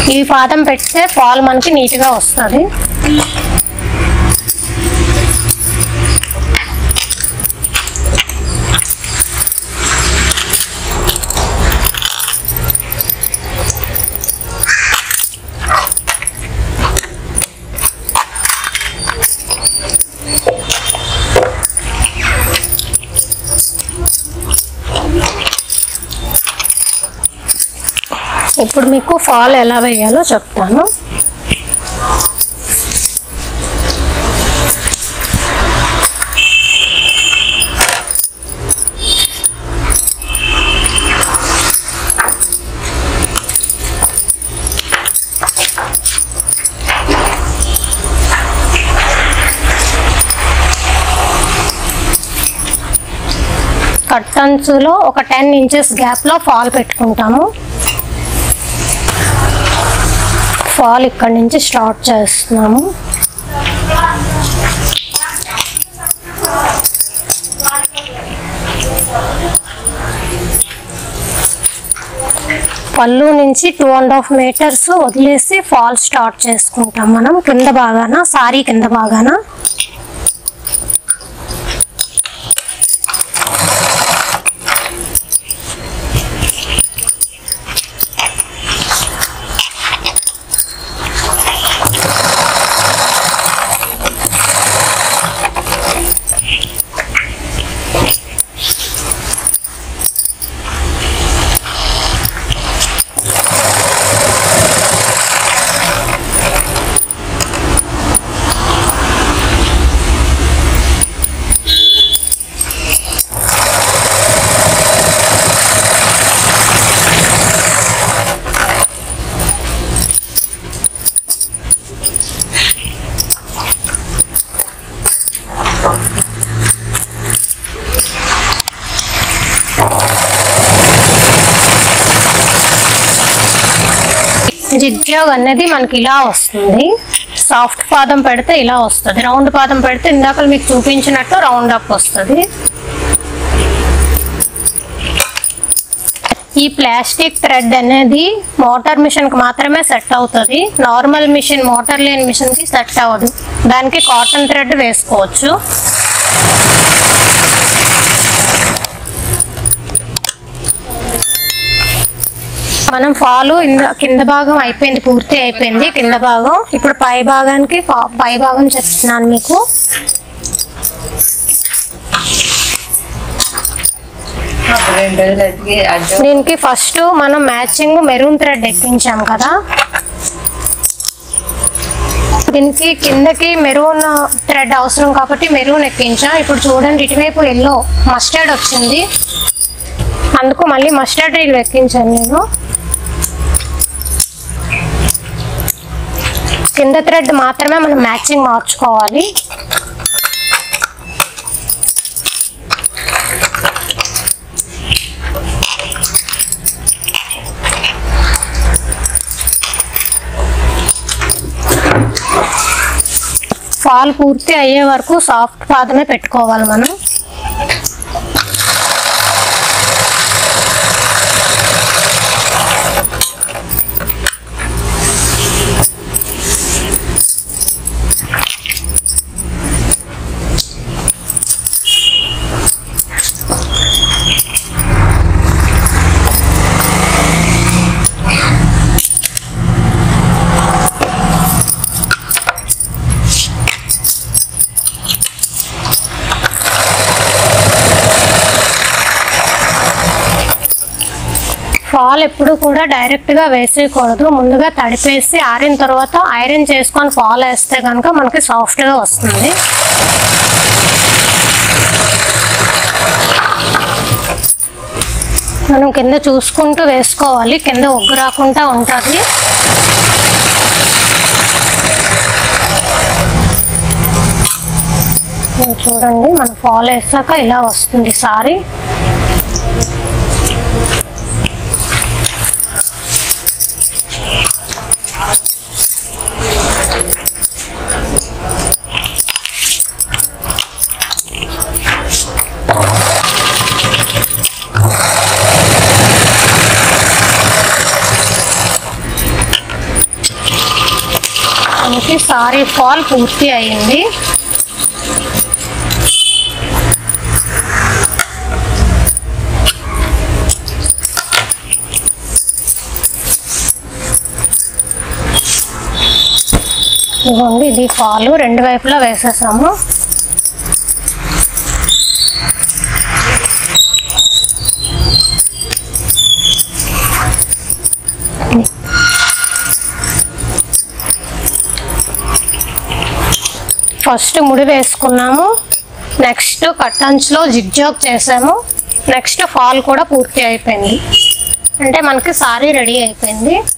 ఈ పాదం పెడితే ఫాల్ మనకి నీట్గా వస్తుంది ఇప్పుడు మీకు ఫాల్ ఎలా వేయాలో చెప్తాను కట్టన్స్లో ఒక టెన్ ఇంచెస్ గ్యాప్లో ఫాల్ పెట్టుకుంటాము ఫాల్ ఇక్కడ నుంచి స్టార్ట్ చేస్తున్నాము పళ్ళు నుంచి టూ అండ్ హాఫ్ మీటర్స్ వదిలేసి ఫాల్ స్టార్ట్ చేసుకుంటాం మనం కింద బాగాన సారీ కింద బాగాన జిగ్జాగ్ అనేది మనకి ఇలా వస్తుంది సాఫ్ట్ పాదం పెడితే ఇలా వస్తుంది రౌండ్ పాదం పెడితే ఇందాక మీకు చూపించినట్టు రౌండ్ అప్ వస్తుంది ఈ ప్లాస్టిక్ థ్రెడ్ అనేది మోటార్ మిషన్ కి మాత్రమే సెట్ అవుతుంది నార్మల్ మిషన్ మోటార్ లేని మిషన్ కి సెట్ అవ్వదు దానికి కాటన్ థ్రెడ్ వేసుకోవచ్చు మనం ఫాలు ఇంద- కింద భాగం అయిపోయింది పూర్తి అయిపోయింది కింద భాగం ఇప్పుడు పై భాగానికి పా- పై భాగం చెప్తున్నాను మీకు రెండు రోజులు ఎదిగి అడ్డం దీనికి ఫస్ట్ మనం మ్యాచింగ్ మెరూన్ థ్రెడ్ ఎక్కించాం కదా దీనికి కిందకి మెరూన్ థ్రెడ్ అవసరం కాబట్టి మెరూన్ ఎక్కించాం ఇప్పుడు చూడండి ఇటువైపు ఎల్లో మస్టర్డ్ వచ్చింది అందుకు మళ్ళీ మస్టర్డ్ రీల్ ఎక్కించాను నేను కింద థ్రెడ్ మాత్రమే మనం మ్యాచింగ్ మార్చుకోవాలి ఫాల్ పూర్తి అయ్యే వరకు సాఫ్ట్ పాదమే పెట్టుకోవాలి మనం ఫాల్ ఎప్పుడు కూడా డైరెక్ట్ గా వేసేయకూడదు ముందుగా తడిపేసి ఆరిన తర్వాత ఐరన్ చేసుకొని ఫాల్ వేస్తే కనుక మనకి సాఫ్ట్ గా వస్తుంది మనం కింద చూసుకుంటూ వేసుకోవాలి కింద ఉగ్గు రాకుండా ఉంటుంది ఇది చూడండి మనం ఫాల్ వేసాక ఇలా వస్తుంది సారీ మనకి సారీ ఫాల్ పూర్తి అయింది ఇదిగోండి ఇది పాలు రెండు వైపులా వేసేసాము ఫస్ట్ ముడి వేసుకున్నాము నెక్స్ట్ కట్టంచులో జిగ్జాగ్ చేసాము నెక్స్ట్ ఫాల్ కూడా పూర్తి అయిపోయింది అంటే మనకి సారీ రెడీ అయిపోయింది